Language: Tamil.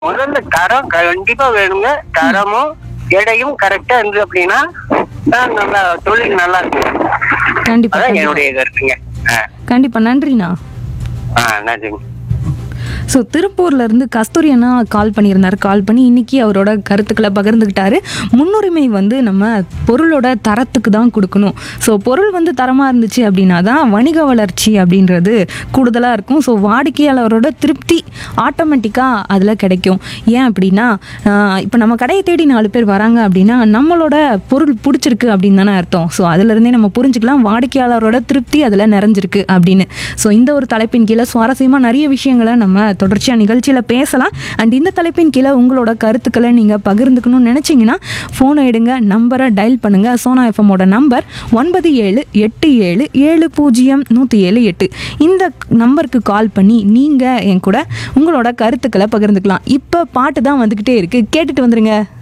முதல்ல தரம் கண்டிப்பா வேணுங்க தரமும் எடையும் கரெக்டா இருந்தது அப்படின்னா ஆஹ், நல்லா தொழில் நல்லா இருக்கும் கண்டிப்பா அதான் கண்டிப்பா. என்னுடைய கருத்துங்க ஆ, கண்டிப்பா நன்றிண்ணா ஆ நன்றிங்க ஸோ திருப்பூர்ல இருந்து கஸ்தூரி அண்ணா கால் பண்ணியிருந்தாரு கால் பண்ணி இன்னைக்கு அவரோட கருத்துக்களை பகிர்ந்துக்கிட்டாரு முன்னுரிமை வந்து நம்ம பொருளோட தரத்துக்கு தான் கொடுக்கணும் ஸோ பொருள் வந்து தரமாக இருந்துச்சு அப்படின்னா தான் வணிக வளர்ச்சி அப்படின்றது கூடுதலாக இருக்கும் ஸோ வாடிக்கையாளரோட திருப்தி ஆட்டோமேட்டிக்காக அதில் கிடைக்கும் ஏன் அப்படின்னா இப்போ நம்ம கடையை தேடி நாலு பேர் வராங்க அப்படின்னா நம்மளோட பொருள் பிடிச்சிருக்கு அப்படின்னு தானே அர்த்தம் ஸோ அதுலேருந்தே நம்ம புரிஞ்சுக்கலாம் வாடிக்கையாளரோட திருப்தி அதில் நிறைஞ்சிருக்கு அப்படின்னு ஸோ இந்த ஒரு தலைப்பின் கீழே சுவாரஸ்யமாக நிறைய விஷயங்களை நம்ம தொடர்ச்சியாக நிகழ்ச்சியில் பேசலாம் அண்ட் இந்த தலைப்பின் கீழே உங்களோட கருத்துக்களை நீங்கள் பகிர்ந்துக்கணும்னு நினச்சிங்கன்னா ஃபோனை எடுங்க நம்பரை டயல் பண்ணுங்கள் சோனா எஃப்எம்மோட நம்பர் ஒன்பது ஏழு எட்டு ஏழு ஏழு பூஜ்ஜியம் நூற்றி ஏழு எட்டு இந்த நம்பருக்கு கால் பண்ணி நீங்கள் என் கூட உங்களோட கருத்துக்களை பகிர்ந்துக்கலாம் இப்போ பாட்டு தான் வந்துக்கிட்டே இருக்குது கேட்டுட்டு வந்துருங்க